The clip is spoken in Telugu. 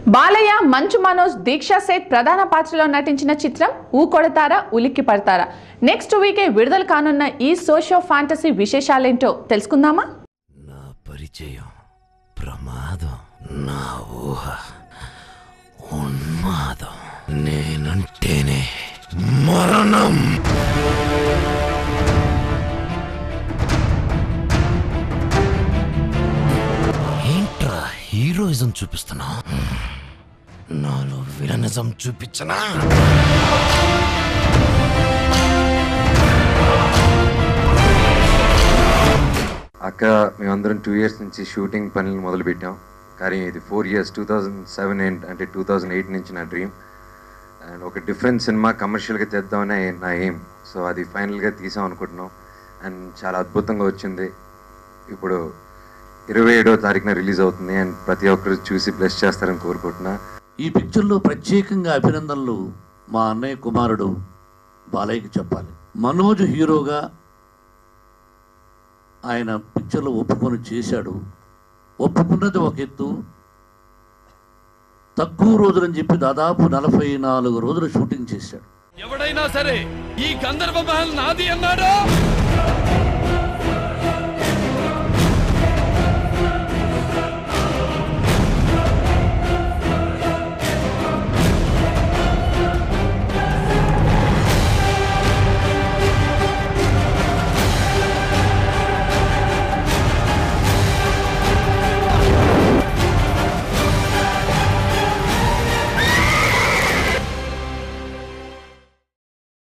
బాలయ్య మంచు మనోజ్ దీక్షా సేట్ ప్రధాన పాత్రలో నటించిన చిత్రం ఊ కొడతారా ఉలిక్కి పడతారా నెక్స్ట్ వీకే విడుదల కానున్న ఈ సోషో ఫ్యాంటసీ విశేషాలేంటో తెలుసుకుందామా నా పరిచయం ప్రమాదం నా ఊహ ఉన్మాదం నేనంటేనే మరణం ఏంట్రా హీరోయిజం చూపిస్తున్నా నాలో విలనిజం చూపించనా అక్క మేమందరం టూ ఇయర్స్ నుంచి షూటింగ్ పనులు మొదలుపెట్టాం కానీ ఇది four years two thousand seven eight అంటే టూ థౌజండ్ ఎయిట్ నుంచి నా డ్రీమ్ అండ్ ఒక డిఫరెంట్ సినిమా కమర్షియల్గా తెద్దామనే నా ఎయిమ్ సో అది ఫైనల్గా తీసాం అనుకుంటున్నాం అండ్ చాలా అద్భుతంగా వచ్చింది ఇప్పుడు ఇరవై ఏడో తారీఖున రిలీజ్ అవుతుంది అండ్ ప్రతి ఒక్కరు చూసి బ్లెస్ చేస్తారని కోరుకుంటున్నా ఈ పిక్చర్లో ప్రత్యేకంగా అభినందనలు మా అన్నయ్య కుమారుడు బాలయ్యకి చెప్పాలి మనోజ్ హీరోగా ఆయన పిక్చర్లో ఒప్పుకొని చేశాడు ఒప్పుకున్నది ఒక ఎత్తు తక్కువ రోజులని చెప్పి దాదాపు నలభై నాలుగు రోజులు షూటింగ్ చేశాడు ఎవడైనా సరే ఈ గంధర్వ మహల్ నాది అన్నాడో